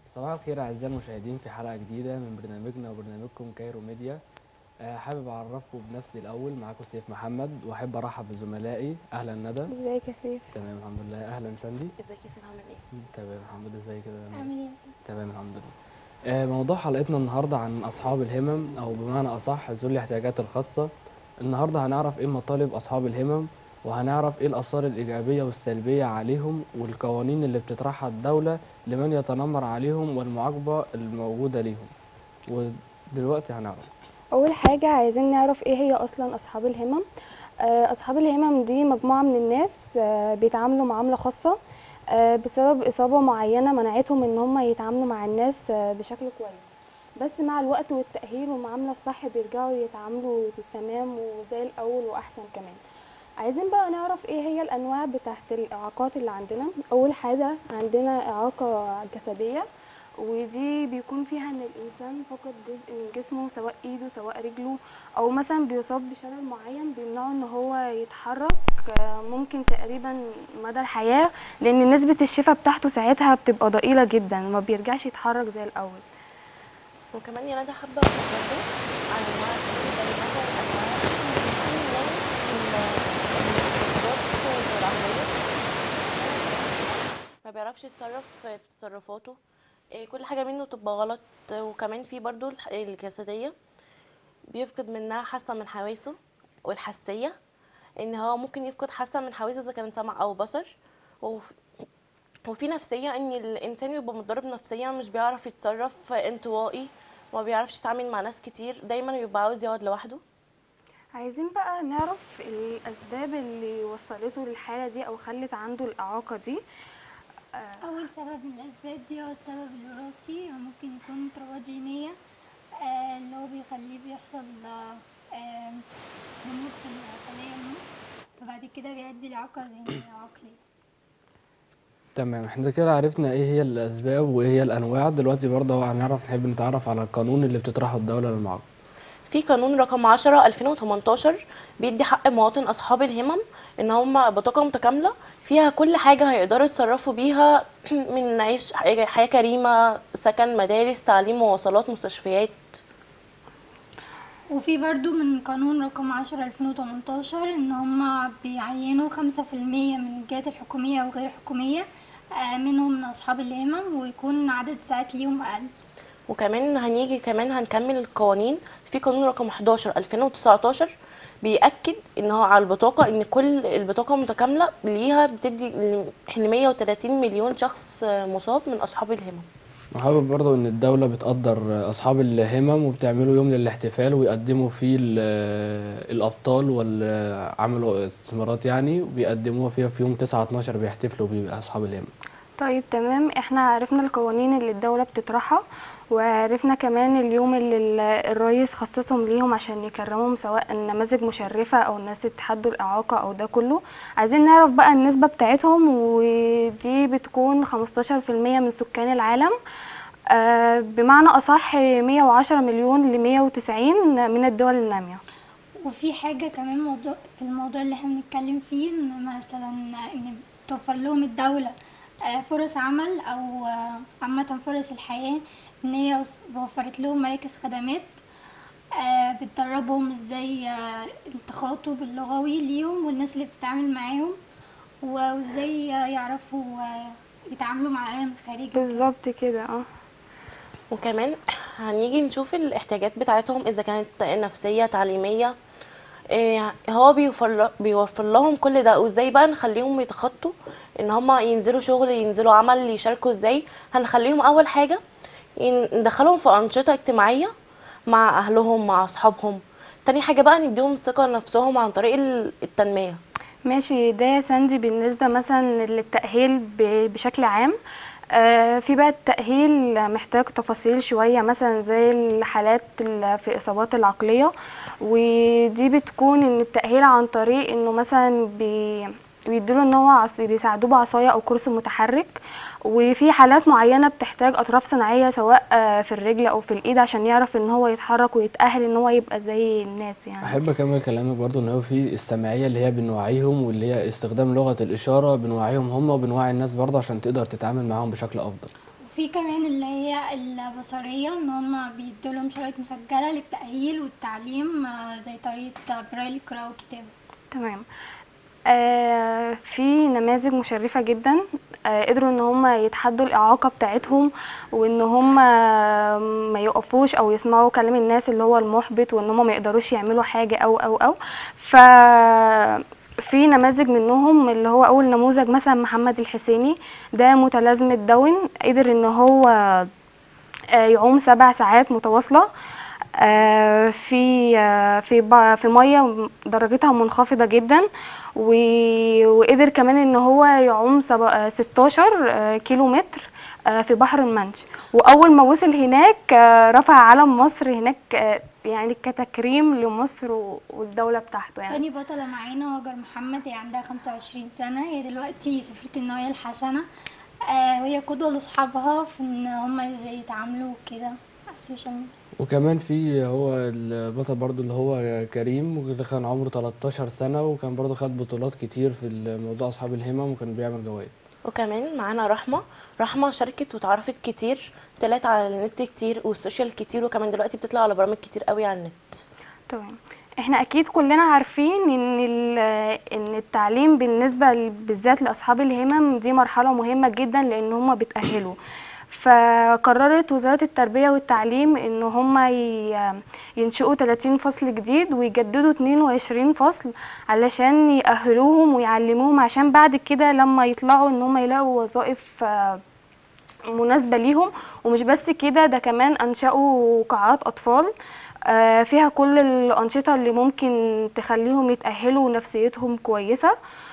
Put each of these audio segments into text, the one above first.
صباح الخير أعزائي المشاهدين في حلقة جديدة من برنامجنا وبرنامجكم كايرو ميديا آه، حابب أعرفكم بنفسي الأول معاكم سيف محمد وأحب أرحب بزملائي أهلا ندى ازيك يا سيف تمام الحمد لله أهلا ساندي ازيك يا سيف عامل ايه؟ تمام الحمد لله ازيك كده يا ندى؟ عامل ايه يا سيف تمام الحمد لله آه، موضوع حلقتنا النهاردة عن أصحاب الهمم أو بمعنى أصح ذوي الاحتياجات الخاصة النهاردة هنعرف إيه مطالب أصحاب الهمم وهنعرف إيه الآثار الإيجابية والسلبية عليهم والقوانين اللي بتطرحها الدولة لمن يتنمر عليهم والمعاقبة الموجودة ليهم ودلوقتي هنعرف اول حاجه عايزين نعرف ايه هي اصلا اصحاب الهمم آه، اصحاب الهمم دي مجموعه من الناس آه، بيتعاملوا معامله خاصه آه، بسبب اصابه معينه منعتهم ان هم يتعاملوا مع الناس آه، بشكل كويس بس مع الوقت والتاهيل والمعامله الصح بيرجعوا يتعاملوا تمام وزي الاول واحسن كمان عايزين بقى نعرف ايه هي الانواع بتاعت الاعاقات اللي عندنا اول حاجه عندنا اعاقه جسديه ودي بيكون فيها ان الانسان فقد جزء من جسمه سواء ايده سواء رجله او مثلا بيصاب بشلل معين بيمنعه ان هو يتحرك آه، ممكن تقريبا مدى الحياه لان نسبه الشفاء بتاعته ساعتها بتبقى ضئيله جدا ما بيرجعش يتحرك زي الاول وكمان يا ندى حابه اقول برضه عن انواع التمرين زي مثلا انواع الاضطرابات العقليه ما بيعرفش يتصرف في تصرفاته إيه، كل حاجه منه تبقى غلط وكمان في برضه الح- الجسديه بيفقد منها حاسه من حواسه والحسيه ان هو ممكن يفقد حاسه من حواسه اذا كان سمع او بصر وف- وفي نفسية ان الانسان يبقى متضرب نفسيا مش بيعرف يتصرف انطوائي ما بيعرفش يتعامل مع ناس كتير دايما يبقى عاوز يقعد لوحده عايزين بقى نعرف الاسباب اللي وصلته للحاله دي او خلت عنده الاعاقه دي آه، أول سبب من الأسباب دي هو السبب الوراثي ممكن يكون اضطرابات جينية آه، اللي هو بيخليه بيحصل آه، آه، نمو في الخلايا النمو فبعد كده بيؤدي لإعاقة ذهنية أو عقلية تمام احنا كده عرفنا ايه هي الاسباب وايه هي الانواع دلوقتي برضه هنعرف نحب نتعرف على القانون اللي بتطرحه الدوله للمعاقبه في قانون رقم 10 2018 بيدي حق مواطن اصحاب الهمم ان هم بطاقه متكامله فيها كل حاجه هيقدروا يتصرفوا بيها من عيش حياه كريمه سكن مدارس تعليم مواصلات مستشفيات وفي برضو من قانون رقم عشرة ألفين وتمنتاشر إن هما بيعينوا خمسة في المية من الجهات الحكومية وغير الحكومية آه، منهم من أصحاب الهمم ويكون عدد ساعات ليهم أقل وكمان هنيجي كمان هنكمل القوانين في قانون رقم 11 2019 بيأكد ان هو على البطاقة ان كل البطاقة متكاملة ليها بتدي ل 130 مليون شخص مصاب من اصحاب الهمم وحابب برضه ان الدولة بتقدر اصحاب الهمم وبتعملوا يوم للاحتفال ويقدموا فيه ال- الابطال والعملوا استثمارات يعني وبيقدموها فيها في يوم 9 12 بيحتفلوا بيه اصحاب الهمم طيب تمام احنا عرفنا القوانين اللي الدولة بتطرحها وعرفنا كمان اليوم اللي ال- الرئيس خصصهم ليهم عشان يكرمهم سواء نماذج مشرفة او ناس تحدوا الإعاقة او ده كله عايزين نعرف بقى النسبة بتاعتهم ودي بتكون 15% من سكان العالم آه، بمعنى أصح 110 مليون ل 190 من الدول النامية وفي حاجة كمان موضوع في الموضوع اللي احنا بنتكلم فيه ان مثلا ان توفر لهم الدولة آه، فرص عمل او آه، عامة فرص الحياة ان هي وص- وفرت لهم مراكز خدمات آه، بتدربهم ازاي آه، التخاطب اللغوي ليهم والناس اللي بتتعامل معاهم و- وازاي آه، يعرفوا آه، يتعاملوا مع العالم الخارجي بالظبط كده اه وكمان هنيجي نشوف الاحتياجات بتاعتهم اذا كانت نفسية تعليمية إيه، هو بيوفر بيوفر لهم كل ده وازاي بقى نخليهم يتخطوا ان هما ينزلوا شغل ينزلوا عمل يشاركوا ازاي هنخليهم اول حاجة ين- ندخلهم في انشطة اجتماعية مع اهلهم مع اصحابهم تاني حاجة بقى نديهم ثقة لنفسهم عن طريق ال- التنمية ماشي ده يا ساندي بالنسبة مثلا للتأهيل ب- بشكل عام آه، في بقى التأهيل محتاج تفاصيل شوية مثلا زي الحالات ال- في إصابات العقلية ودي بتكون إن التأهيل عن طريق إنه مثلا بي بيدوله ان هو عص- بيساعدوه بعصايه او كرسي متحرك وفي حالات معينه بتحتاج اطراف صناعيه سواء آه، في الرجل او في الايد عشان يعرف ان هو يتحرك ويتاهل ان هو يبقى زي الناس يعني احب اكمل كلامك برضو ان هو في السمعيه اللي هي بنوعيهم واللي هي استخدام لغه الاشاره بنوعيهم هم وبنوعي الناس برضو عشان تقدر تتعامل معاهم بشكل افضل وفي وفي كمان اللي هي البصرية ان هما بيدولهم شرايط مسجلة للتأهيل والتعليم آه، زي طريقة برايل قراءة وكتابة تمام آه في نماذج مشرفة جدا آه قدروا ان هم يتحدوا الإعاقة بتاعتهم وان هم ما يقفوش او يسمعوا كلام الناس اللي هو المحبط وان هم ما يقدروش يعملوا حاجة او او او ف في نماذج منهم اللي هو اول نموذج مثلا محمد الحسيني ده متلازمة داون قدر ان هو آه، يعوم سبع ساعات متواصلة آه، في آه، في ب- في ميه درجتها منخفضه جدا و- وقدر كمان ان هو يعوم سب- آه، 16 آه، كيلو متر آه، في بحر المانش واول ما وصل هناك آه، رفع علم مصر هناك آه، يعني كتكريم لمصر و- والدوله بتاعته يعني تاني بطلة معانا هاجر محمد هي عندها خمسة وعشرين سنة هي دلوقتي سفيرة النوايا الحسنة آه وهي قدوة لأصحابها في ان هما ازاي يتعاملوا كده على السوشيال ميديا وكمان في هو البطل برضو اللي هو كريم واللي كان عمره 13 سنة وكان برضو خد بطولات كتير في الموضوع أصحاب الهمم وكان بيعمل جوائز وكمان معانا رحمة رحمة شاركت واتعرفت كتير طلعت على النت كتير والسوشيال كتير وكمان دلوقتي بتطلع على برامج كتير قوي على النت تمام احنا اكيد كلنا عارفين ان ال- ان التعليم بالنسبه ل- بالذات لاصحاب الهمم دي مرحله مهمه جدا لان هم بيتاهلوا فقررت وزاره التربيه والتعليم ان هم ي- ينشئوا 30 فصل جديد ويجددوا 22 فصل علشان يأهلوهم ويعلموهم عشان بعد كده لما يطلعوا ان هم يلاقوا وظائف آه، مناسبة ليهم ومش بس كده ده كمان أنشأوا قاعات أطفال آه، فيها كل الأنشطة اللي ممكن تخليهم يتأهلوا ونفسيتهم كويسة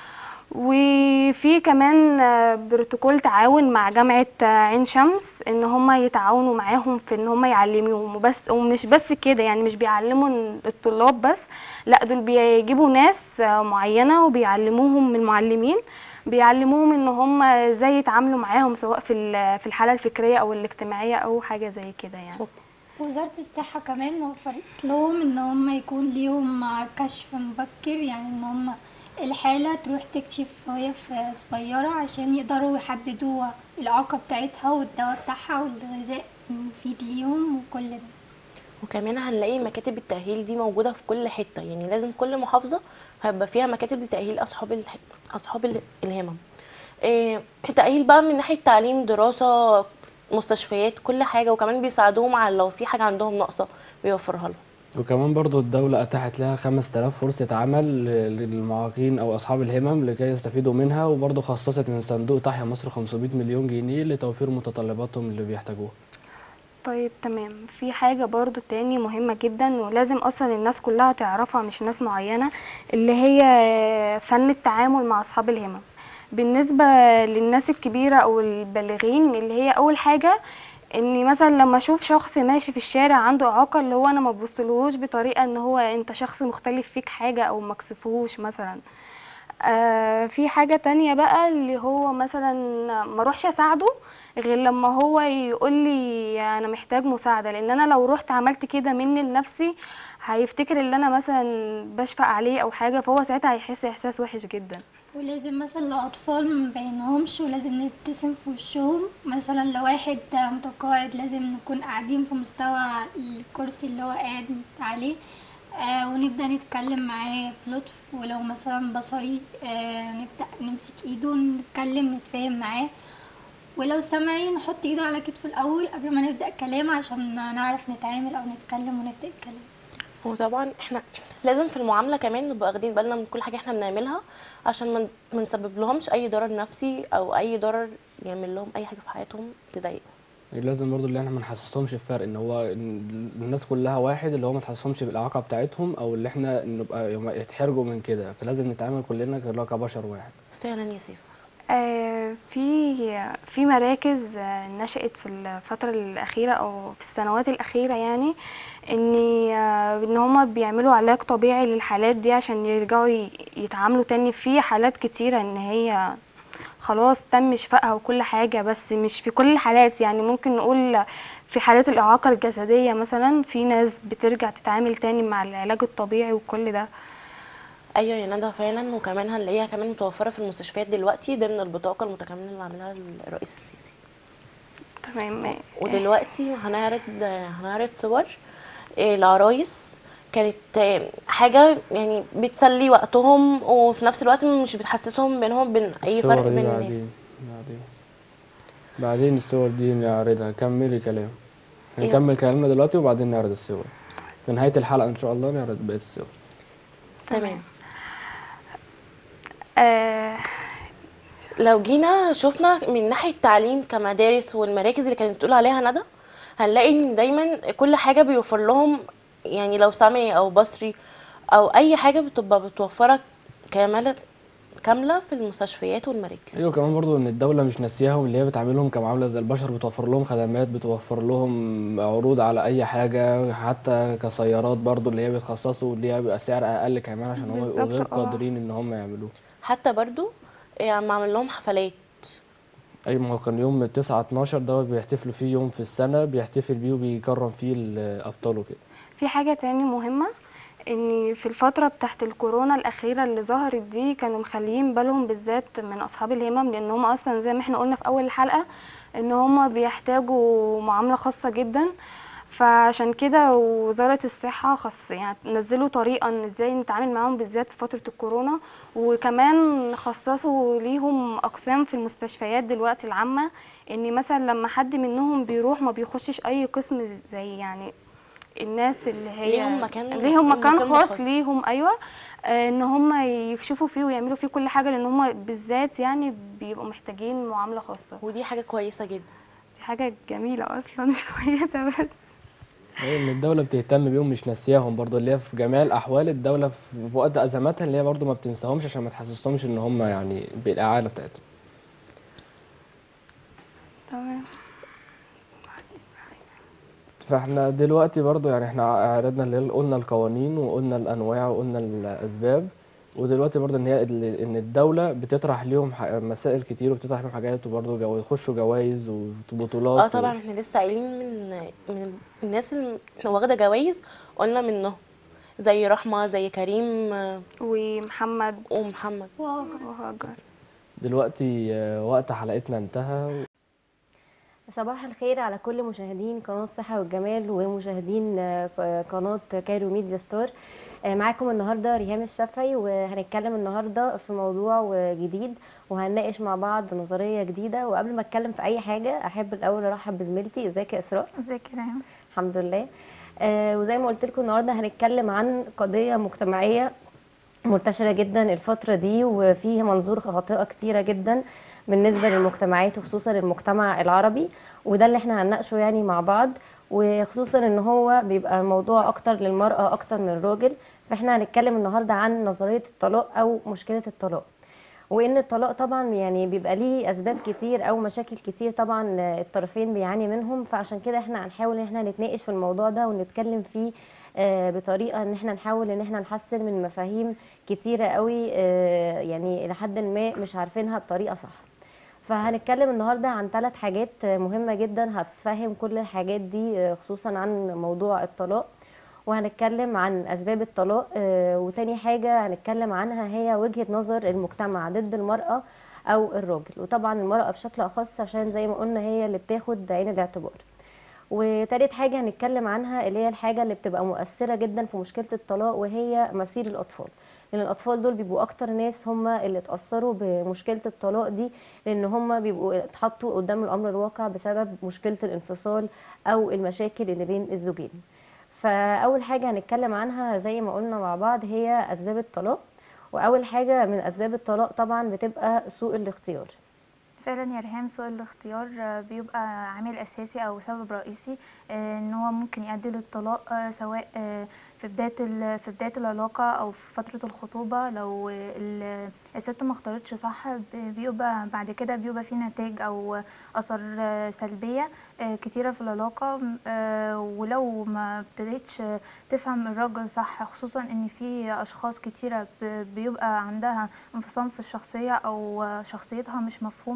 وفي كمان آه، بروتوكول تعاون مع جامعة آه، عين شمس ان هم يتعاونوا معاهم في ان هم يعلموهم وبس ومش بس كده يعني مش بيعلموا الطلاب بس لا دول بيجيبوا ناس آه، معينة وبيعلموهم من معلمين بيعلموهم ان هم ازاي يتعاملوا معاهم سواء في ال- في الحالة الفكرية او الاجتماعية او حاجة زي كده يعني وزارة الصحة كمان وفرت لهم ان هم يكون ليهم كشف مبكر يعني ان هم الحالة تروح تكشف وهي في صغيرة عشان يقدروا يحددوا الإعاقة بتاعتها والدواء بتاعها والغذاء المفيد ليهم وكل ده وكمان هنلاقي مكاتب التأهيل دي موجودة في كل حتة يعني لازم كل محافظة هيبقى فيها مكاتب لتأهيل أصحاب الح... أصحاب ال- الهمم إيه التأهيل بقى من ناحية تعليم دراسة مستشفيات كل حاجة وكمان بيساعدوهم على لو في حاجة عندهم ناقصة بيوفرها لهم وكمان برضو الدولة أتاحت لها 5000 فرصة عمل للمعاقين أو أصحاب الهمم لكي يستفيدوا منها وبرضو خصصت من صندوق تحيا مصر 500 مليون جنيه لتوفير متطلباتهم اللي بيحتاجوها طيب تمام في حاجة برضو تاني مهمة جدا ولازم اصلا الناس كلها تعرفها مش ناس معينة اللي هي فن التعامل مع اصحاب الهمم بالنسبة للناس الكبيرة او البالغين اللي هي اول حاجة اني مثلا لما اشوف شخص ماشي في الشارع عنده اعاقة اللي هو انا ما ببصلهوش بطريقة ان هو انت شخص مختلف فيك حاجة او مكسفهوش مثلا آه في حاجة تانية بقى اللي هو مثلا ما اروحش اساعده غير لما هو يقول لي انا محتاج مساعدة لان انا لو رحت عملت كده مني لنفسي هيفتكر ان انا مثلا بشفق عليه او حاجة فهو ساعتها هيحس احساس وحش جدا ولازم مثلا لأطفال ما نبينهمش ولازم نبتسم في وشهم مثلا لو واحد متقاعد لازم نكون قاعدين في مستوى الكرسي اللي هو قاعد عليه آه ونبدأ نتكلم معاه بلطف ولو مثلا بصري آه نبدأ نمسك ايده نتكلم نتفاهم معاه ولو سمعي نحط ايده على كتفه الأول قبل ما نبدأ كلام عشان نعرف نتعامل أو نتكلم ونبدأ الكلام وطبعا احنا لازم في المعاملة كمان نبقى واخدين بالنا من كل حاجة احنا بنعملها عشان ما ما نسبب لهمش أي ضرر نفسي أو أي ضرر يعمل لهم أي حاجة في حياتهم تضايقهم لازم برضو اللي احنا ما نحسسهمش الفرق ان هو إن الناس كلها واحد اللي هو ما تحسسهمش بالاعاقه بتاعتهم او اللي احنا نبقى يتحرجوا من كده فلازم نتعامل كلنا اللي هو كبشر واحد فعلا يا سيف آه، في في مراكز آه، نشأت في الفترة الأخيرة أو في السنوات الأخيرة يعني إن آه، إن هما بيعملوا علاج طبيعي للحالات دي عشان يرجعوا ي- يتعاملوا تاني في حالات كتيرة إن هي خلاص تم شفائها وكل حاجة بس مش في كل الحالات يعني ممكن نقول في حالات الإعاقة الجسدية مثلا في ناس بترجع تتعامل تاني مع العلاج الطبيعي وكل ده ايوه يا ندى فعلا وكمان هنلاقيها كمان متوفره في المستشفيات دلوقتي ضمن البطاقه المتكامله اللي عاملها الرئيس السيسي تمام ودلوقتي هنعرض هنعرض صور آه، العرايس كانت آه، حاجة يعني بتسلي وقتهم وفي نفس الوقت مش بتحسسهم بينهم بين أي الصور فرق دي بين بعدين الناس بعدين بعدين الصور دي نعرضها كملي كلام إيه. هنكمل كلامنا دلوقتي وبعدين نعرض الصور في نهاية الحلقة إن شاء الله نعرض بقية الصور تمام آه لو جينا شفنا من ناحية التعليم كمدارس والمراكز اللي كانت بتقول عليها ندى هنلاقي ان دايما كل حاجة بيوفر لهم يعني لو سامي او بصري او اي حاجة بتبقى بتوفرك كاملة كاملة في المستشفيات والمراكز ايوه كمان برضو ان الدوله مش ناسياهم اللي هي بتعاملهم كمعامله زي البشر بتوفر لهم خدمات بتوفر لهم عروض على اي حاجه حتى كسيارات برضو اللي هي بتخصصوا اللي هي بيبقى سعر اقل كمان عشان هم يبقوا غير بالظبط، اه. قادرين ان هم يعملوه حتى برضو يعني معمل لهم حفلات اي ما هو كان يوم 9 12 دوت بيحتفلوا فيه يوم في السنه بيحتفل بيه وبيكرم فيه الابطال وكده في حاجة تاني مهمة ان في الفترة بتاعت الكورونا الأخيرة اللي ظهرت دي كانوا مخليين بالهم بالذات من أصحاب الهمم لأن هم أصلا زي ما احنا قلنا في أول الحلقة ان هم بيحتاجوا معاملة خاصة جدا فعشان كده وزارة الصحة خص يعني نزلوا طريقة ان ازاي نتعامل معاهم بالذات في فترة الكورونا وكمان خصصوا ليهم أقسام في المستشفيات دلوقتي العامة ان مثلا لما حد منهم بيروح ما بيخشش أي قسم زي يعني الناس اللي هي ليهم مكان- ليهم مكان مكان خاص مخصص. ليهم ايوه آه، ان هم يكشفوا فيه ويعملوا فيه كل حاجه لان هم بالذات يعني بيبقوا محتاجين معامله خاصه ودي حاجة كويسة جدا دي حاجه جميله اصلا مش كويسه بس أيوة ان الدوله بتهتم بيهم مش ناسياهم برضو اللي هي في جميع الاحوال الدوله في في وقت ازماتها اللي هي برضو ما بتنساهمش عشان ما تحسسهمش ان هم يعني بالاعاله بتاعتهم تمام فاحنا دلوقتي برضو يعني احنا عرضنا اللي هي- قلنا القوانين وقلنا الانواع وقلنا الاسباب ودلوقتي برضو ان هي ال- ان الدوله بتطرح ليهم ح- مسائل كتير وبتطرح لهم حاجات وبرضو جو يخشوا جوائز وبطولات اه طبعا احنا لسه قايلين من من الناس اللي واخدة جوايز قلنا منهم زي رحمة زي كريم آه، ومحمد ومحمد وهاجر وهاجر دلوقتي آه، وقت حلقتنا انتهى صباح الخير على كل مشاهدين قناة صحة والجمال ومشاهدين آه، قناة كايرو ميديا ستار آه، معاكم النهاردة ريهام الشافعي وهنتكلم النهاردة في موضوع جديد وهنناقش مع بعض نظرية جديدة وقبل ما اتكلم في أي حاجة أحب الأول أرحب بزميلتي ازيك يا إسراء ازيك يا ريهام الحمد لله آه، وزي ما قلت لكم النهارده هنتكلم عن قضية مجتمعية منتشرة جدا الفترة دي وفيه منظور خاطئة كتيرة جدا بالنسبة للمجتمعات وخصوصا المجتمع العربي وده اللي احنا هنناقشه يعني مع بعض وخصوصا ان هو بيبقى الموضوع اكتر للمرأة اكتر من الراجل فاحنا هنتكلم النهاردة عن نظرية الطلاق او مشكلة الطلاق وان الطلاق طبعا يعني بيبقى ليه اسباب كتير او مشاكل كتير طبعا الطرفين بيعاني منهم فعشان كده احنا هنحاول ان احنا نتناقش في الموضوع ده ونتكلم فيه آه، بطريقه ان احنا نحاول ان احنا نحسن من مفاهيم كتيره قوي آه، يعني لحد ما مش عارفينها بطريقه صح فهنتكلم النهارده عن ثلاث حاجات آه، مهمه جدا هتفهم كل الحاجات دي آه، خصوصا عن موضوع الطلاق وهنتكلم عن اسباب الطلاق آه، وتاني حاجه هنتكلم عنها هي وجهه نظر المجتمع ضد المراه او الراجل وطبعا المراه بشكل اخص عشان زي ما قلنا هي اللي بتاخد عين الاعتبار وتالت حاجة هنتكلم عنها اللي هي الحاجة اللي بتبقى مؤثرة جدا في مشكلة الطلاق وهي مسير الأطفال لأن الأطفال دول بيبقوا أكتر ناس هم اللي اتأثروا بمشكلة الطلاق دي لأن هم بيبقوا اتحطوا قدام الأمر الواقع بسبب مشكلة الانفصال أو المشاكل اللي بين الزوجين فأول حاجة هنتكلم عنها زي ما قلنا مع بعض هي أسباب الطلاق وأول حاجة من أسباب الطلاق طبعا بتبقى سوء الاختيار فعلا يا ريهام سوء الاختيار آه، بيبقى عامل اساسي او سبب رئيسي آه، ان هو ممكن يؤدي للطلاق آه، سواء آه، في بدايه ال- في بدايه العلاقه او في فتره الخطوبه لو ال- الست ما اختارتش صح ب- بيبقى بعد كده بيبقى في نتائج او اثار آه، سلبيه آه، كتيره في العلاقه آه، ولو ما ابتديتش تفهم الراجل صح خصوصا ان في اشخاص كتيره ب- بيبقى عندها انفصام في الشخصيه او شخصيتها مش مفهومه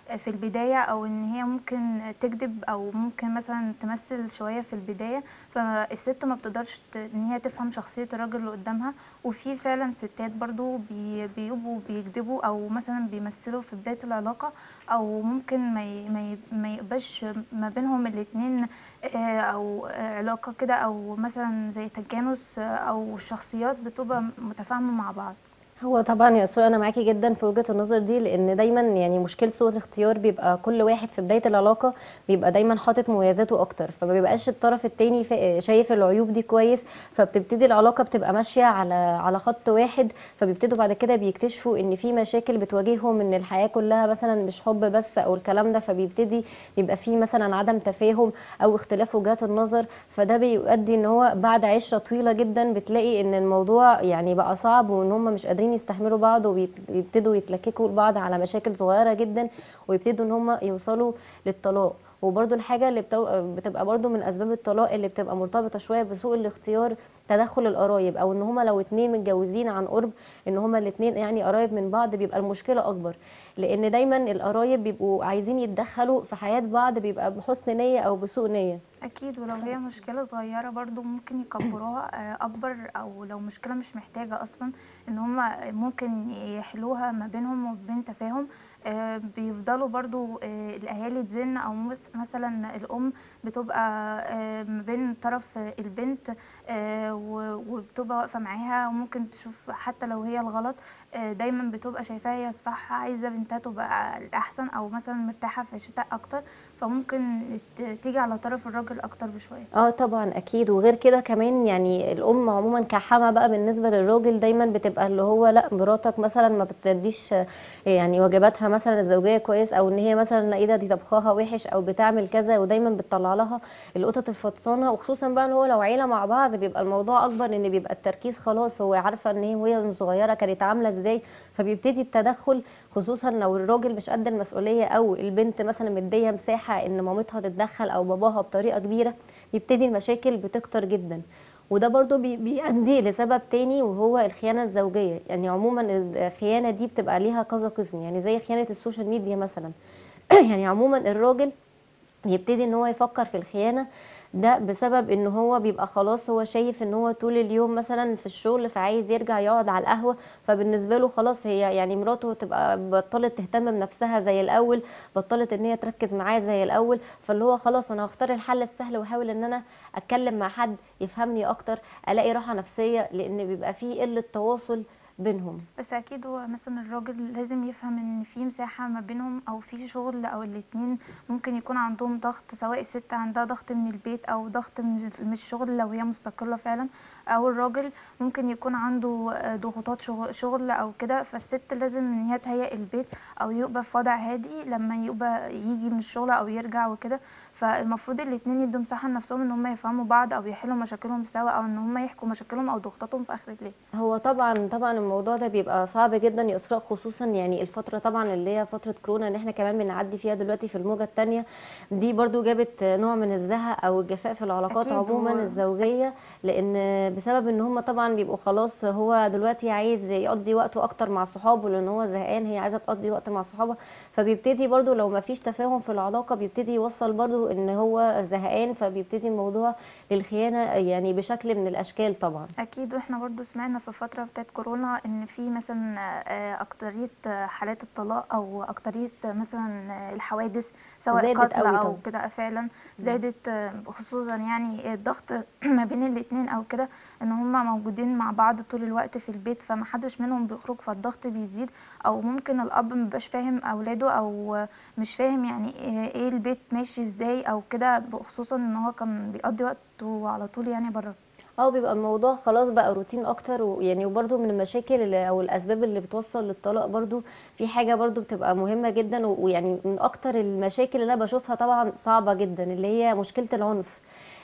في البداية أو إن هي ممكن تكذب أو ممكن مثلا تمثل شوية في البداية فالست ما بتقدرش ت- إن هي تفهم شخصية الراجل اللي قدامها وفي فعلا ستات برضو بي- بيبقوا بيكذبوا أو مثلا بيمثلوا في بداية العلاقة أو ممكن ما ي- ما ي- ما يبقاش ما بينهم الاتنين آه، أو آه، علاقة كده أو مثلا زي تجانس آه، أو شخصيات بتبقى متفاهمة مع بعض هو طبعا يا اسراء انا معاكي جدا في وجهه النظر دي لان دايما يعني مشكله سوء الاختيار بيبقى كل واحد في بدايه العلاقه بيبقى دايما حاطط مميزاته اكتر فما بيبقاش الطرف التاني فا- شايف العيوب دي كويس فبتبتدي العلاقه بتبقى ماشيه على على خط واحد فبيبتدوا بعد كده بيكتشفوا ان في مشاكل بتواجههم ان الحياه كلها مثلا مش حب بس او الكلام ده فبيبتدي يبقى في مثلا عدم تفاهم او اختلاف وجهات النظر فده بيؤدي ان هو بعد عشره طويله جدا بتلاقي ان الموضوع يعني بقى صعب وان هم مش قادرين يستحملوا بعض وبيبتدوا يتلككوا لبعض على مشاكل صغيره جدا ويبتدوا ان هم يوصلوا للطلاق وبرده الحاجه اللي بتو... بتبقى برده من اسباب الطلاق اللي بتبقى مرتبطه شويه بسوء الاختيار تدخل القرايب او ان هما لو اتنين متجوزين عن قرب ان هما الاتنين يعني قرايب من بعض بيبقى المشكله اكبر لان دايما القرايب بيبقوا عايزين يتدخلوا في حياه بعض بيبقى بحسن نيه او بسوء نيه اكيد ولو هي مشكله صغيره برضو ممكن يكبروها آه، اكبر او لو مشكله مش محتاجه اصلا ان هما ممكن يحلوها ما بينهم وبين تفاهم آه، بيفضلوا برضو آه، الاهالي تزن او مس- مثلا الام بتبقى آه، ما بين طرف البنت آه، و- وبتبقى واقفه معاها وممكن تشوف حتى لو هي الغلط آه، دايما بتبقى شايفاها هي الصح عايزه بنتها تبقى الاحسن او مثلا مرتاحه في عيشتها اكتر فممكن ت- تيجي على طرف الراجل اكتر بشويه اه طبعا اكيد وغير كده كمان يعني الام عموما كحما بقى بالنسبه للراجل دايما بتبقى اللي هو لا مراتك مثلا ما بتديش يعني واجباتها مثلا الزوجيه كويس او ان هي مثلا لا ايه ده دي طبخها وحش او بتعمل كذا ودايما بتطلع لها القطط الفطسانه وخصوصا بقى ان هو لو عيله مع بعض بيبقى الموضوع اكبر ان بيبقى التركيز خلاص هو عارفه ان هي وهي صغيره كانت عامله ازاي فبيبتدي التدخل خصوصا لو الراجل مش قد المسؤوليه او البنت مثلا مديه مساحه ان مامتها تتدخل او باباها بطريقه كبيره بيبتدي المشاكل بتكتر جدا وده برضو بي- بيؤدي لسبب تاني وهو الخيانة الزوجية يعني عموما الخيانة دي بتبقى ليها كذا قسم يعني زي خيانة السوشيال ميديا مثلا يعني عموما الراجل يبتدي ان هو يفكر في الخيانه ده بسبب ان هو بيبقى خلاص هو شايف ان هو طول اليوم مثلا في الشغل فعايز يرجع يقعد على القهوه فبالنسبه له خلاص هي يعني مراته تبقى بطلت تهتم بنفسها زي الاول بطلت ان هي تركز معاه زي الاول فاللي هو خلاص انا هختار الحل السهل واحاول ان انا اتكلم مع حد يفهمني اكتر الاقي راحه نفسيه لان بيبقى فيه قله تواصل بينهم بس اكيد هو مثلا الراجل لازم يفهم ان في مساحه ما بينهم او في شغل او الاتنين ممكن يكون عندهم ضغط سواء الست عندها ضغط من البيت او ضغط من من الشغل لو هي مستقله فعلا او الراجل ممكن يكون عنده آه، ضغوطات شغل, شغل او كده فالست لازم ان هي تهيئ البيت او يبقى في وضع هادي لما يبقى يجي من الشغل او يرجع وكده فالمفروض الاتنين يدوا مساحه لنفسهم ان هم يفهموا بعض او يحلوا مشاكلهم سوا او ان هم يحكوا مشاكلهم او ضغوطاتهم في اخر الليل هو طبعا طبعا الموضوع ده بيبقى صعب جدا يا اسراء خصوصا يعني الفتره طبعا اللي هي فتره كورونا اللي احنا كمان بنعدي فيها دلوقتي في الموجه الثانيه دي برضو جابت نوع من الزهق او الجفاء في العلاقات أكيد، عموما هو- الزوجيه لان بسبب ان هم طبعا بيبقوا خلاص هو دلوقتي عايز يقضي وقته اكتر مع صحابه لان هو زهقان هي عايزه تقضي وقت مع صحابها فبيبتدي برضو لو ما فيش تفاهم في العلاقه بيبتدي يوصل برضو ان هو زهقان فبيبتدي الموضوع للخيانه يعني بشكل من الاشكال طبعا اكيد واحنا برضو سمعنا في الفتره بتاعت كورونا ان في مثلا آه، اكتريه آه، حالات الطلاق او اكتريه آه، مثلا آه، الحوادث سواء زادت قتل قوي او طبعا. كده فعلا زادت آه، خصوصا يعني الضغط ما بين الاتنين او كده ان هما موجودين مع بعض طول الوقت في البيت فمحدش منهم بيخرج فالضغط بيزيد او ممكن الاب مبقاش فاهم اولاده او آه، مش فاهم يعني ايه إيه البيت ماشي ازاي او كده خصوصا ان هو كان بيقضي وقته على طول يعني بره اه بيبقى الموضوع خلاص بقى روتين اكتر ويعني وبرده من المشاكل اللي او الاسباب اللي بتوصل للطلاق برده في حاجه برده بتبقى مهمه جدا و- ويعني من اكتر المشاكل اللي انا بشوفها طبعا صعبه جدا اللي هي مشكله العنف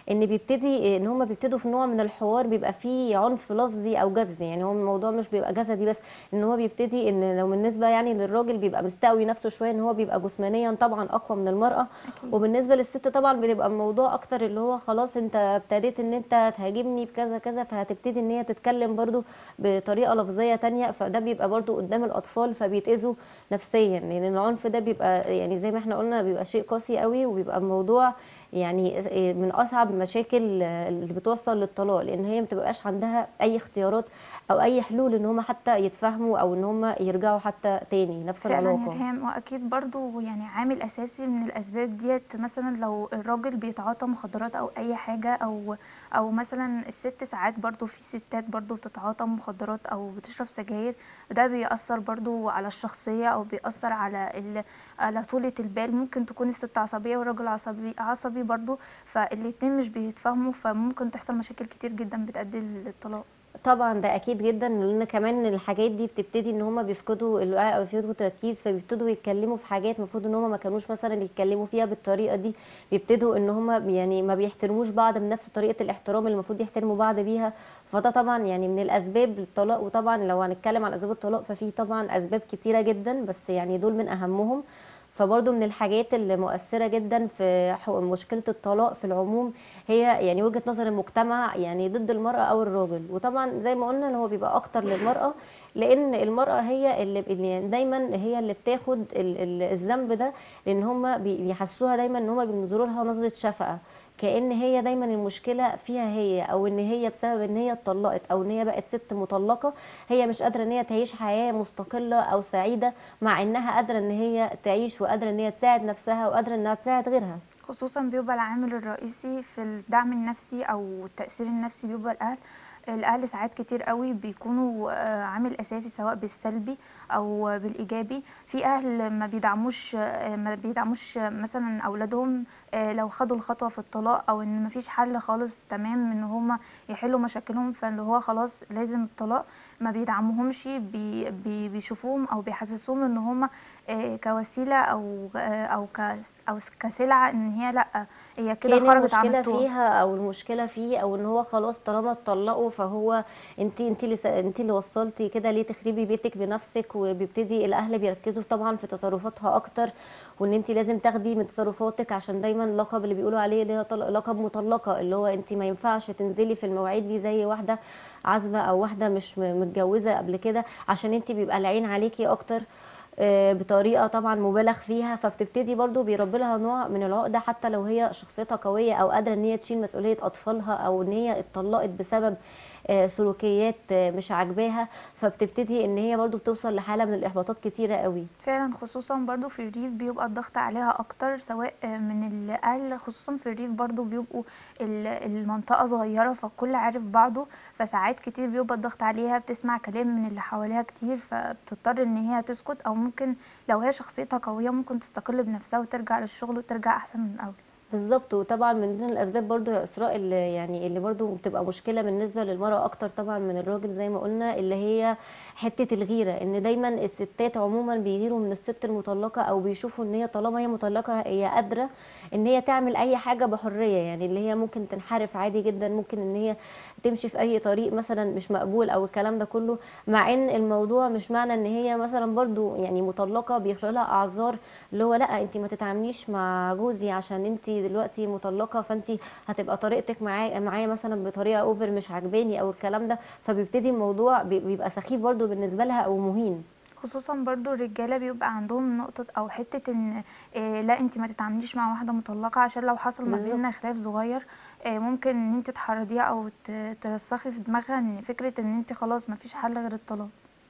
ان بيبتدي ان هم بيبتدوا في نوع من الحوار بيبقى فيه عنف لفظي او جسدي يعني هو الموضوع مش بيبقى جسدي بس ان هو بيبتدي ان لو بالنسبه يعني للراجل بيبقى مستقوي نفسه شويه ان هو بيبقى جسمانيا طبعا اقوى من المراه وبالنسبه للست طبعا بتبقى الموضوع اكتر اللي هو خلاص انت ابتديت ان انت تهاجمني بكذا كذا فهتبتدي ان هي تتكلم برضو بطريقه لفظيه تانية فده بيبقى برضو قدام الاطفال فبيتاذوا نفسيا لان العنف ده بيبقى يعني زي ما احنا قلنا بيبقى شيء قاسي قوي وبيبقى الموضوع يعني من اصعب المشاكل اللي بتوصل للطلاق لان هي ما بتبقاش عندها اي اختيارات او اي حلول ان هم حتى يتفاهموا او ان هم يرجعوا حتى تاني نفس فعلا يا العلاقه ريهام واكيد برضو يعني عامل اساسي من الاسباب ديت مثلا لو الراجل بيتعاطى مخدرات او اي حاجه او او مثلا الست ساعات برضو في ستات برضو بتتعاطى مخدرات او بتشرب سجاير ده بيأثر برضو على الشخصيه او بيأثر على ال... على طولة البال ممكن تكون الست عصبيه والراجل عصبي عصبي برضو فالاتنين مش بيتفاهموا فممكن تحصل مشاكل كتير جدا بتؤدي للطلاق طبعا ده اكيد جدا لان كمان الحاجات دي بتبتدي ان هم بيفقدوا الوعي او بيفقدوا التركيز فبيبتدوا يتكلموا في حاجات المفروض ان هم ما كانوش مثلا يتكلموا فيها بالطريقه دي بيبتدوا ان هم يعني ما بيحترموش بعض بنفس طريقه الاحترام اللي المفروض يحترموا بعض بيها فده طبعا يعني من الاسباب للطلاق وطبعا لو هنتكلم عن اسباب الطلاق ففي طبعا اسباب كتيره جدا بس يعني دول من اهمهم فبرضه من الحاجات اللي مؤثره جدا في حو- مشكله الطلاق في العموم هي يعني وجهه نظر المجتمع يعني ضد المراه او الراجل وطبعا زي ما قلنا ان هو بيبقى اكتر للمراه لان المراه هي اللي اللي دايما هي اللي بتاخد ال- ال- الذنب ده لان هم بيحسوها دايما ان هم بينظروا لها نظره شفقه كأن هي دايما المشكلة فيها هي أو إن هي بسبب إن هي اتطلقت أو إن هي بقت ست مطلقة هي مش قادرة إن هي تعيش حياة مستقلة أو سعيدة مع إنها قادرة إن هي تعيش وقادرة إن هي تساعد نفسها وقادرة إنها تساعد غيرها خصوصا بيبقى العامل الرئيسي في الدعم النفسي او التأثير النفسي بيبقى الاهل الاهل ساعات كتير قوي بيكونوا آه، عامل اساسي سواء بالسلبي او بالايجابي في اهل ما بيدعموش آه، ما بيدعموش آه، مثلا اولادهم آه، لو خدوا الخطوه في الطلاق او ان مفيش حل خالص تمام ان هم يحلوا مشاكلهم فاللي هو خلاص لازم الطلاق ما بيدعموهمش بي بي بيشوفوهم او بيحسسوهم ان هم آه، كوسيله او آه، او ك او كسلعه ان هي لا هي كده كان خرجت عن المشكله الطوق فيها او المشكله فيه او ان هو خلاص طالما اتطلقوا فهو انت انت اللي س- انت اللي وصلتي كده ليه تخربي بيتك بنفسك وبيبتدي الاهل بيركزوا طبعا في تصرفاتها اكتر وان انت لازم تاخدي من تصرفاتك عشان دايما اللقب اللي بيقولوا عليه اللي هي طل- لقب مطلقه اللي هو انت ما ينفعش تنزلي في المواعيد دي زي واحده عازبه او واحده مش م- متجوزه قبل كده عشان انت بيبقى العين عليكي اكتر آه، بطريقه طبعا مبالغ فيها فبتبتدي برضو بيربي لها نوع من العقده حتى لو هي شخصيتها قويه او قادره ان هي تشيل مسؤوليه اطفالها او ان هي اتطلقت بسبب آه، سلوكيات آه، مش عاجباها فبتبتدي ان هي برضو بتوصل لحاله من الاحباطات كتيره قوي فعلا خصوصا برضو في الريف بيبقى الضغط عليها اكتر سواء من الاهل خصوصا في الريف برضو بيبقوا ال- المنطقه صغيره فالكل عارف بعضه فساعات كتير بيبقى الضغط عليها بتسمع كلام من اللي حواليها كتير فبتضطر ان هي تسكت او ممكن لو هي شخصيتها قويه ممكن تستقل بنفسها وترجع للشغل وترجع احسن من الاول بالظبط وطبعا من ضمن الاسباب برضو يا اسراء اللي يعني اللي برضو بتبقى مشكله بالنسبه للمراه اكتر طبعا من الراجل زي ما قلنا اللي هي حته الغيره ان دايما الستات عموما بيغيروا من الست المطلقه او بيشوفوا ان هي طالما هي مطلقه هي قادره ان هي تعمل اي حاجه بحريه يعني اللي هي ممكن تنحرف عادي جدا ممكن ان هي تمشي في اي طريق مثلا مش مقبول او الكلام ده كله مع ان الموضوع مش معنى ان هي مثلا برضو يعني مطلقه بيخلق لها اعذار اللي هو لا انت ما تتعامليش مع جوزي عشان انت دلوقتي مطلقه فانت هتبقى طريقتك معايا معايا مثلا بطريقه اوفر مش عاجباني او الكلام ده فبيبتدي الموضوع بي- بيبقى سخيف برضو بالنسبه لها او مهين خصوصا برضو الرجاله بيبقى عندهم نقطه او حته ان إيه لا انت ما تتعامليش مع واحده مطلقه عشان لو حصل ما بالظبط. بيننا خلاف صغير إيه ممكن ان انت تحرضيها او ت- ترسخي في دماغها ان فكره ان انت خلاص ما فيش حل غير الطلاق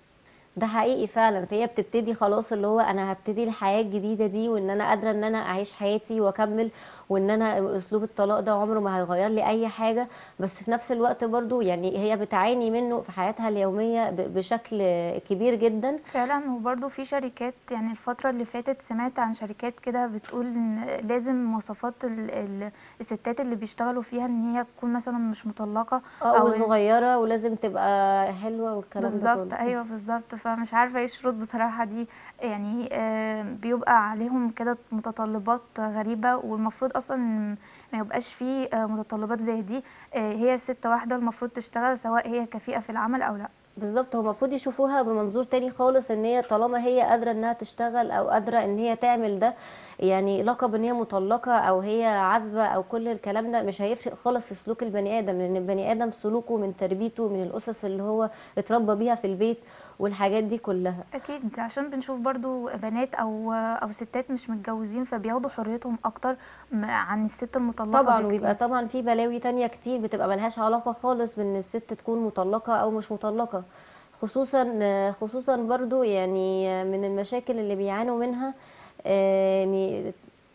ده حقيقي فعلا فهي بتبتدي خلاص اللي هو انا هبتدي الحياه الجديده دي وان انا قادره ان انا اعيش حياتي واكمل وان انا اسلوب الطلاق ده عمره ما هيغير لي اي حاجه بس في نفس الوقت برضو يعني هي بتعاني منه في حياتها اليوميه ب- بشكل كبير جدا فعلا وبرضو في شركات يعني الفترة اللي فاتت سمعت عن شركات كده بتقول ان لازم مواصفات ال- ال- الستات اللي بيشتغلوا فيها ان هي تكون مثلا مش مطلقة اه أو- وصغيره ولازم تبقى حلوه والكلام ده بالظبط كله ايوه بالظبط فمش عارفة ايه الشروط بصراحة دي يعني آه، بيبقى عليهم كده متطلبات غريبة والمفروض اصلا ما يبقاش فيه آه، متطلبات زي دي آه، هي ست واحدة المفروض تشتغل سواء هي كفيئة في العمل او لا بالظبط هو المفروض يشوفوها بمنظور تاني خالص ان هي طالما هي قادره انها تشتغل او قادره ان هي تعمل ده يعني لقب ان هي مطلقه او هي عازبه او كل الكلام ده مش هيفرق خالص في سلوك البني ادم لان البني ادم سلوكه من تربيته من الاسس اللي هو اتربى بيها في البيت والحاجات دي كلها اكيد عشان بنشوف برضو بنات او او ستات مش متجوزين فبياخدوا حريتهم اكتر م- عن الست المطلقة طبعا بكتير. ويبقى طبعا في بلاوي تانية كتير بتبقى ملهاش علاقة خالص بان الست تكون مطلقة او مش مطلقة خصوصا خصوصا برضو يعني من المشاكل اللي بيعانوا منها آه، يعني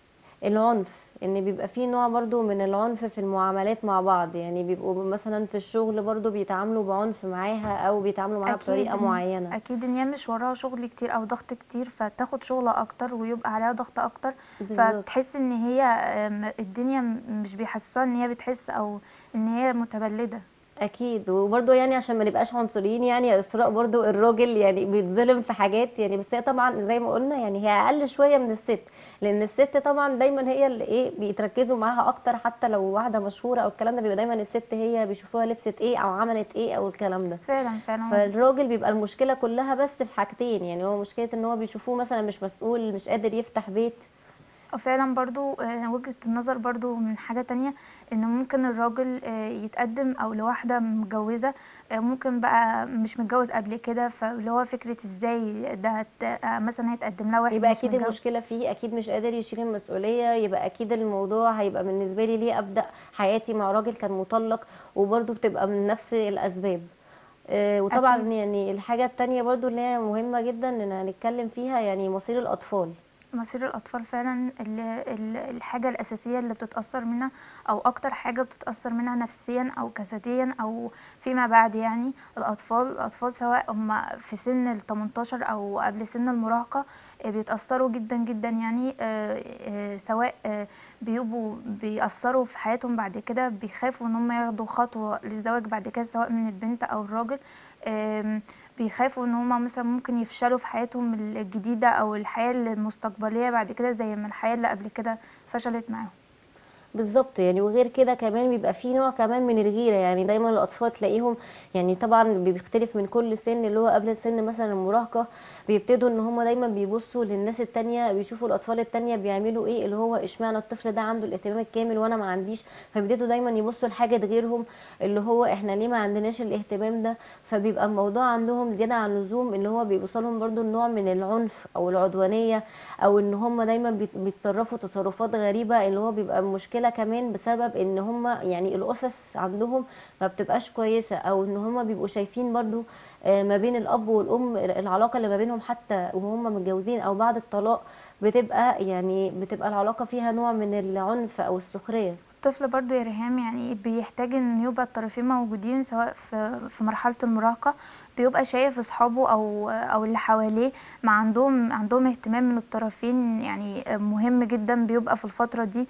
العنف ان بيبقى في نوع برضو من العنف في المعاملات مع بعض يعني بيبقوا مثلا في الشغل برضو بيتعاملوا بعنف معاها او بيتعاملوا معاها أكيد بطريقة إن- معينة اكيد ان هي مش وراها شغل كتير او ضغط كتير فتاخد شغل اكتر ويبقى عليها ضغط اكتر بالظبط. فتحس ان هي آم، الدنيا م- مش بيحسسوها ان هي بتحس او ان هي متبلده اكيد وبرضه يعني عشان ما نبقاش عنصريين يعني يا اسراء برضه الراجل يعني بيتظلم في حاجات يعني بس هي طبعا زي ما قلنا يعني هي اقل شويه من الست لان الست طبعا دايما هي اللي ايه بيتركزوا معاها اكتر حتى لو واحده مشهوره او الكلام ده بيبقى دايما الست هي بيشوفوها لبست ايه او عملت ايه او الكلام ده فعلا فعلا فالراجل بيبقى المشكله كلها بس في حاجتين يعني هو مشكله ان هو بيشوفوه مثلا مش مسؤول مش قادر يفتح بيت فعلا برضو آه، وجهة النظر برضو من حاجة تانية ان ممكن الراجل آه، يتقدم او لواحدة متجوزة آه، ممكن بقى مش متجوز قبل كده فاللي هو فكرة ازاي ده هت- آه، مثلا هيتقدم لها واحد يبقى مش اكيد متجوز. المشكله فيه اكيد مش قادر يشيل المسؤوليه يبقى اكيد الموضوع هيبقى بالنسبه لي ليه ابدا حياتي مع راجل كان مطلق وبرده بتبقى من نفس الاسباب آه، وطبعا أكيد. يعني الحاجه التانية برضو اللي هي مهمه جدا ان هنتكلم فيها يعني مصير الاطفال مصير الأطفال فعلا ال- ال- الحاجة الأساسية اللي بتتأثر منها أو أكتر حاجة بتتأثر منها نفسيا أو جسديا أو فيما بعد يعني الأطفال الأطفال سواء هم في سن ال 18 أو قبل سن المراهقة آه، بيتأثروا جدا جدا يعني آه، آه، سواء آه، بيبقوا بيأثروا في حياتهم بعد كده بيخافوا إن هم ياخدوا خطوة للزواج بعد كده سواء من البنت أو الراجل آم، بيخافوا ان هما مثلا ممكن يفشلوا في حياتهم الجديدة او الحياة المستقبلية بعد كده زي ما الحياة اللي قبل كده فشلت معاهم بالظبط يعني وغير كده كمان بيبقى في نوع كمان من الغيره يعني دايما الاطفال تلاقيهم يعني طبعا بيختلف من كل سن اللي هو قبل سن مثلا المراهقه بيبتدوا ان هم دايما بيبصوا للناس التانية بيشوفوا الاطفال التانية بيعملوا ايه اللي هو اشمعنى الطفل ده عنده الاهتمام الكامل وانا ما عنديش فبيبتدوا دايما يبصوا لحاجه غيرهم اللي هو احنا ليه ما عندناش الاهتمام ده فبيبقى الموضوع عندهم زياده عن اللزوم اللي هو بيوصلهم برضو النوع من العنف او العدوانيه او ان هم دايما بيت- بيتصرفوا تصرفات غريبه اللي هو بيبقى مشكله كمان بسبب ان هم يعني الاسس عندهم ما بتبقاش كويسه او ان هم بيبقوا شايفين برضو آه، ما بين الاب والام العلاقه اللي ما بينهم حتى وهم متجوزين او بعد الطلاق بتبقى يعني بتبقى العلاقه فيها نوع من العنف او السخريه الطفل برضو يا ريهام يعني بيحتاج ان يبقى الطرفين موجودين سواء في في مرحلة المراهقة بيبقى شايف اصحابه او او اللي حواليه ما عندهم عندهم اهتمام من الطرفين يعني مهم جدا بيبقى في الفترة دي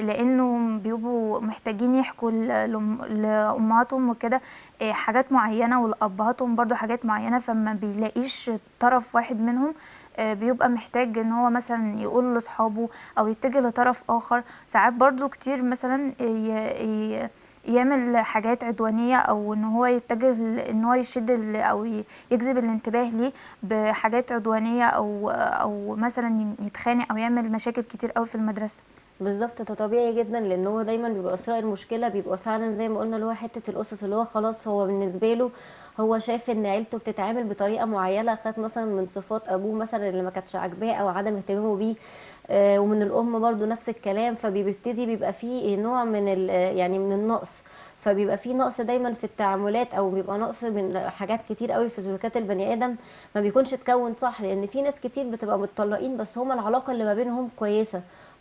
لانه بيبقوا محتاجين يحكوا ل- لأم- لامهاتهم وكده إيه، حاجات معينة ولابهاتهم برضو حاجات معينة فما بيلاقيش طرف واحد منهم آه، بيبقى محتاج ان هو مثلا يقول لاصحابه او يتجه لطرف اخر ساعات برضو كتير مثلا ي- ي- يعمل حاجات عدوانية او ان هو يتجه ل- ان هو يشد ال- او ي- يجذب الانتباه ليه بحاجات عدوانية او او مثلا يتخانق او يعمل مشاكل كتير قوي في المدرسة بالظبط ده طبيعي جدا لان هو دايما بيبقى اسراء المشكله بيبقى فعلا زي ما قلنا اللي هو حته الاسس اللي هو خلاص هو بالنسبه له هو شايف ان عيلته بتتعامل بطريقه معينه خد مثلا من صفات ابوه مثلا اللي ما كانتش عاجباه او عدم اهتمامه بيه آه، ومن الام برضو نفس الكلام فبيبتدي بيبقى فيه نوع من ال- يعني من النقص فبيبقى في نقص دايما في التعاملات او بيبقى نقص من حاجات كتير قوي في سلوكيات البني ادم ما بيكونش اتكون صح لان في ناس كتير بتبقى متطلقين بس هما العلاقه اللي ما بينهم كويسه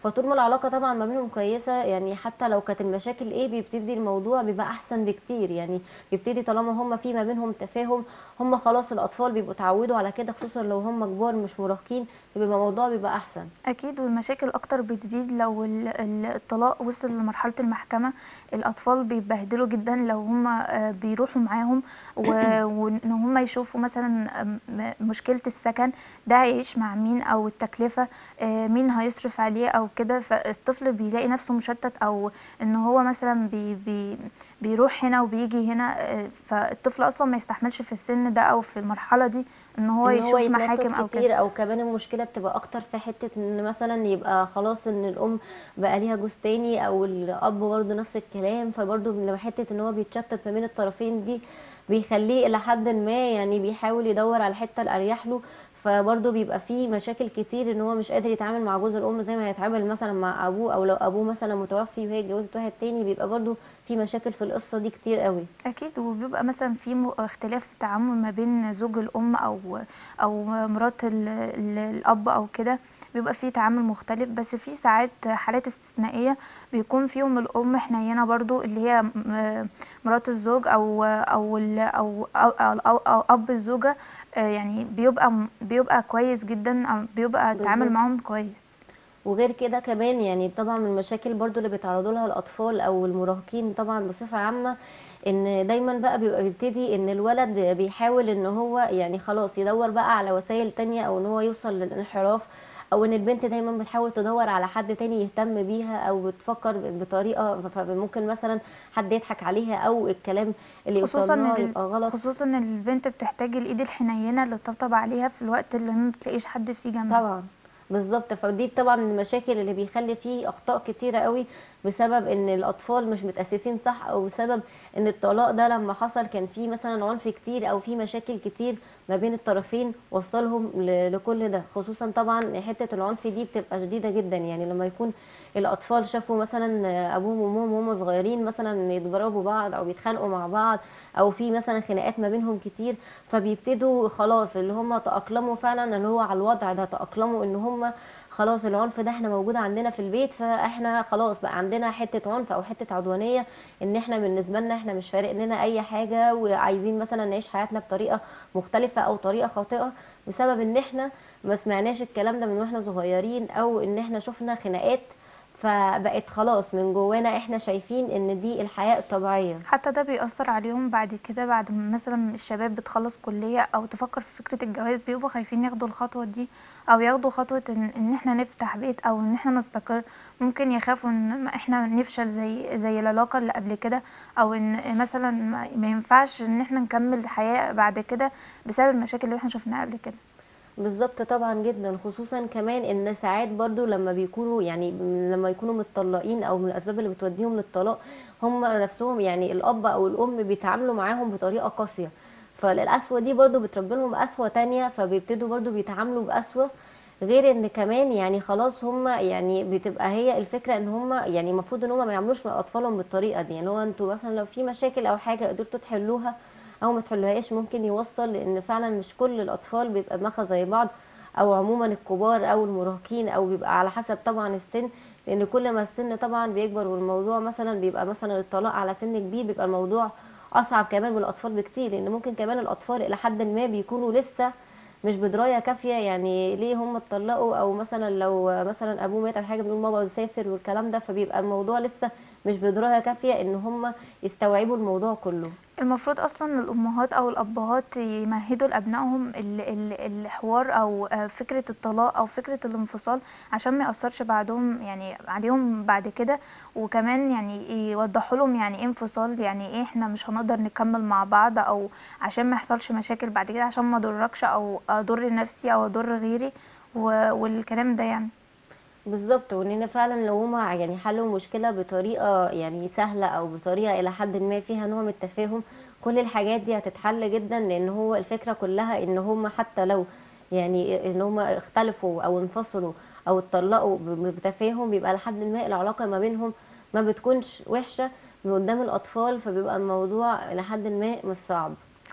فطول ما العلاقه طبعا ما بينهم كويسه يعني حتى لو كانت المشاكل ايه بيبتدي الموضوع بيبقى احسن بكتير يعني بيبتدي طالما هم في ما بينهم تفاهم هم خلاص الاطفال بيبقوا اتعودوا على كده خصوصا لو هم كبار مش مراهقين بيبقى الموضوع بيبقى احسن اكيد والمشاكل اكتر بتزيد لو ال- ال- الطلاق وصل لمرحله المحكمه الاطفال بيتبهدلوا جدا لو هم آه، بيروحوا معاهم و- وان هم يشوفوا مثلا آم، م- مشكله السكن ده هيعيش مع مين او التكلفه آه، مين هيصرف عليه او كده فالطفل بيلاقي نفسه مشتت او ان هو مثلا بي بي بيروح هنا وبيجي هنا آه، فالطفل اصلا ما يستحملش في السن ده او في المرحله دي ان هو ان يشوف هو محاكم يتنطط او كده كتير او كمان المشكله بتبقى اكتر في حته ان مثلا يبقى خلاص ان الام بقى ليها جوز تاني او الاب برضه نفس الكلام فبرضه لما حته ان هو بيتشتت ما بين الطرفين دي بيخليه الى حد ما يعني بيحاول يدور على الحته الاريح له فبرضه بيبقى فيه مشاكل كتير ان هو مش قادر يتعامل مع جوز الام زي ما هيتعامل مثلا مع ابوه او لو ابوه مثلا متوفي وهي اتجوزت واحد تاني بيبقى برضه في مشاكل في القصه دي كتير قوي اكيد وبيبقى مثلا في م- اختلاف في التعامل ما بين زوج الام او او مرات ال- ال- الاب او كده بيبقى في تعامل مختلف بس في ساعات حالات استثنائيه بيكون فيهم الام حنينه برضو اللي هي م- مرات الزوج او او ال- او او, أو, أو, أو اب الزوجه آه، يعني بيبقى بيبقى كويس جدا أو بيبقى التعامل بالظبط. معاهم كويس وغير كده كمان يعني طبعا من المشاكل برضو اللي بيتعرضوا لها الاطفال او المراهقين طبعا بصفه عامه ان دايما بقى بيبقى بيبتدي ان الولد بيحاول ان هو يعني خلاص يدور بقى على وسائل تانية او ان هو يوصل للانحراف او ان البنت دايما بتحاول تدور على حد تاني يهتم بيها او بتفكر بطريقه فممكن مثلا حد يضحك عليها او الكلام اللي يوصل خصوصا لها إن- يبقى غلط خصوصا ان البنت بتحتاج الايد الحنينه اللي تطبطب عليها في الوقت اللي ما بتلاقيش حد فيه جنبها طبعا بالظبط فدي طبعا من المشاكل اللي بيخلي فيه اخطاء كتيره قوي بسبب ان الاطفال مش متاسسين صح او بسبب ان الطلاق ده لما حصل كان فيه مثلا عنف كتير او فيه مشاكل كتير ما بين الطرفين وصلهم ل- لكل ده خصوصا طبعا حته العنف دي بتبقى شديده جدا يعني لما يكون الاطفال شافوا مثلا ابوهم وامهم وهم صغيرين مثلا يتضربوا بعض او بيتخانقوا مع بعض او في مثلا خناقات ما بينهم كتير فبيبتدوا خلاص اللي هم تاقلموا فعلا اللي هو على الوضع ده تاقلموا ان هم خلاص العنف ده احنا موجود عندنا في البيت فاحنا خلاص بقى عندنا حته عنف او حته عدوانيه ان احنا بالنسبه لنا احنا مش فارق لنا اي حاجه وعايزين مثلا نعيش حياتنا بطريقه مختلفه او طريقه خاطئه بسبب ان احنا ما سمعناش الكلام ده من واحنا صغيرين او ان احنا شفنا خناقات فبقت خلاص من جوانا احنا شايفين ان دي الحياه الطبيعيه حتى ده بيأثر عليهم بعد كده بعد ما مثلا الشباب بتخلص كلية أو تفكر في فكرة الجواز بيبقوا خايفين ياخدوا الخطوة دي أو ياخدوا خطوة إن, إن إحنا نفتح بيت أو إن إحنا نستقر ممكن يخافوا إن ما إحنا نفشل زي زي العلاقة اللي قبل كده أو إن مثلا ما ما ينفعش إن إحنا نكمل الحياة بعد كده بسبب المشاكل اللي إحنا شفناها قبل كده بالظبط طبعا جدا خصوصا كمان ان ساعات برضو لما بيكونوا يعني لما يكونوا متطلقين او من الاسباب اللي بتوديهم للطلاق هم نفسهم يعني الاب او الام بيتعاملوا معاهم بطريقه قاسيه فالقسوه دي برضو بتربي لهم قسوه تانية فبيبتدوا برضو بيتعاملوا بقسوه غير ان كمان يعني خلاص هم يعني بتبقى هي الفكره ان هم يعني المفروض ان هم ما يعملوش مع اطفالهم بالطريقه دي يعني هو انتوا مثلا لو في مشاكل او حاجه قدرتوا تحلوها او ما تحلوهاش ممكن يوصل لان فعلا مش كل الاطفال بيبقى دماغها زي بعض او عموما الكبار او المراهقين او بيبقى على حسب طبعا السن لان كل ما السن طبعا بيكبر والموضوع مثلا بيبقى مثلا الطلاق على سن كبير بيبقى الموضوع اصعب كمان من الاطفال بكتير لان ممكن كمان الاطفال الى حد ما بيكونوا لسه مش بدرايه كافيه يعني ليه هم اتطلقوا او مثلا لو مثلا ابوه مات او حاجه بنقول بابا سافر والكلام ده فبيبقى الموضوع لسه مش بدرايه كافيه ان هم يستوعبوا الموضوع كله المفروض اصلا الامهات او الابهات يمهدوا لابنائهم ال- ال- الحوار او آه، فكره الطلاق او فكره الانفصال عشان ما ياثرش بعدهم يعني عليهم بعد كده وكمان يعني يوضحوا لهم يعني ايه انفصال يعني ايه احنا مش هنقدر نكمل مع بعض او عشان ما يحصلش مشاكل بعد كده عشان ما اضركش او اضر نفسي او اضر غيري و- والكلام ده يعني بالظبط واننا فعلا لو هما يعني حلوا مشكله بطريقه يعني سهله او بطريقه الى حد ما فيها نوع من التفاهم كل الحاجات دي هتتحل جدا لان هو الفكره كلها ان هما حتى لو يعني ان هما اختلفوا او انفصلوا او اتطلقوا ب- بتفاهم بيبقى لحد ما العلاقه ما بينهم ما بتكونش وحشه من قدام الاطفال فبيبقى الموضوع لحد ما مش صعب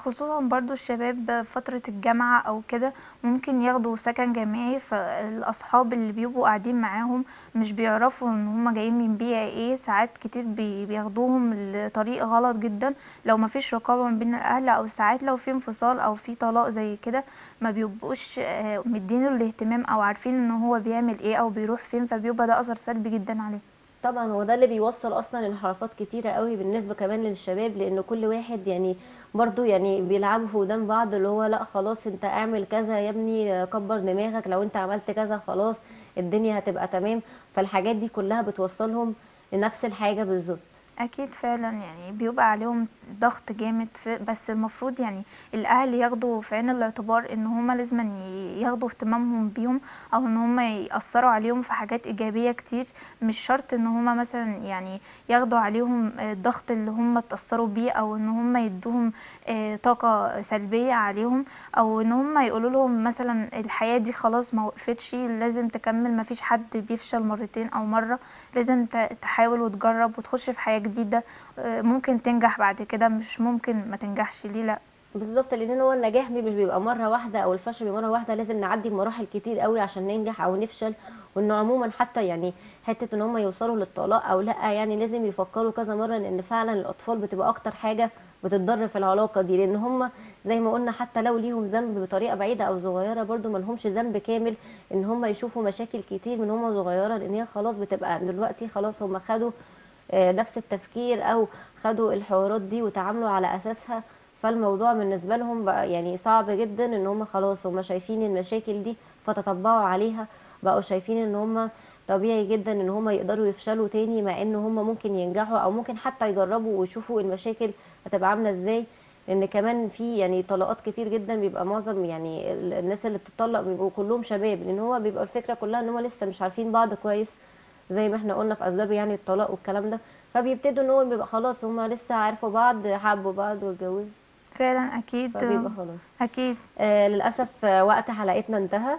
خصوصا برضو الشباب فترة الجامعة أو كده ممكن ياخدوا سكن جامعي فالأصحاب اللي بيبقوا قاعدين معاهم مش بيعرفوا إن هما جايين من بيئة ايه ساعات كتير بي- بياخدوهم لطريق غلط جدا لو مفيش رقابة ما بين الأهل أو ساعات لو في انفصال أو في طلاق زي كده ما بيبقوش آه، مدينه الاهتمام أو عارفين إن هو بيعمل ايه أو بيروح فين فبيبقى ده أثر سلبي جدا عليه طبعا هو ده اللي بيوصل اصلا انحرافات كتيره قوي بالنسبه كمان للشباب لان كل واحد يعني برضو يعني بيلعبوا في ودان بعض اللي هو لا خلاص انت اعمل كذا يا ابني كبر دماغك لو انت عملت كذا خلاص الدنيا هتبقى تمام فالحاجات دي كلها بتوصلهم لنفس الحاجه بالظبط اكيد فعلا يعني بيبقى عليهم ضغط جامد في بس المفروض يعني الاهل ياخدوا في عين الاعتبار ان هما لازم ياخدوا اهتمامهم بيهم او ان هما ياثروا عليهم في حاجات ايجابيه كتير مش شرط ان هما مثلا يعني ياخدوا عليهم الضغط اللي هما اتاثروا بيه او ان هما يدوهم آه، طاقه سلبيه عليهم او ان هما يقولوا لهم مثلا الحياه دي خلاص ما وقفتش لازم تكمل ما فيش حد بيفشل مرتين او مره لازم ت- تحاول وتجرب وتخش في حياه جديده آه، ممكن تنجح بعد كده مش ممكن ما تنجحش ليه لا بالظبط لان هو النجاح بي- مش بيبقى مره واحده او الفشل بيبقى مره واحده لازم نعدي بمراحل كتير قوي عشان ننجح او نفشل وانه عموما حتى يعني حته ان هم يوصلوا للطلاق او لا يعني لازم يفكروا كذا مره لان فعلا الاطفال بتبقى اكتر حاجه بتتضر في العلاقه دي لان هم زي ما قلنا حتى لو ليهم ذنب بطريقه بعيده او صغيره برضو ما لهمش ذنب كامل ان هم يشوفوا مشاكل كتير من هم صغيره لان هي خلاص بتبقى دلوقتي خلاص هم خدوا آه، نفس التفكير او خدوا الحوارات دي وتعاملوا على اساسها فالموضوع بالنسبه لهم بقى يعني صعب جدا ان هم خلاص هم شايفين المشاكل دي فتطبعوا عليها بقوا شايفين ان هم طبيعي جدا ان هم يقدروا يفشلوا تاني مع ان هم ممكن ينجحوا او ممكن حتى يجربوا ويشوفوا المشاكل هتبقى عامله ازاي لان كمان في يعني طلاقات كتير جدا بيبقى معظم يعني ال- الناس اللي بتطلق بيبقوا كلهم شباب لان هو بيبقى الفكره كلها ان هم لسه مش عارفين بعض كويس زي ما احنا قلنا في اسباب يعني الطلاق والكلام ده فبيبتدوا ان هو بيبقى خلاص هم لسه عارفوا بعض حبوا بعض واتجوزوا فعلا اكيد فبيبقى خلاص اكيد آه للاسف آه، وقت حلقتنا انتهى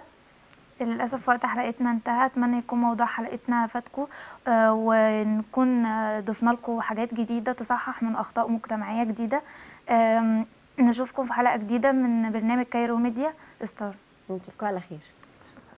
للأسف وقت حلقتنا انتهى أتمنى يكون موضوع حلقتنا فاتكم آه، ونكون آه، ضفنا لكم حاجات جديدة تصحح من أخطاء مجتمعية جديدة آم، نشوفكم في حلقة جديدة من برنامج كايرو ميديا ستار نشوفكم على خير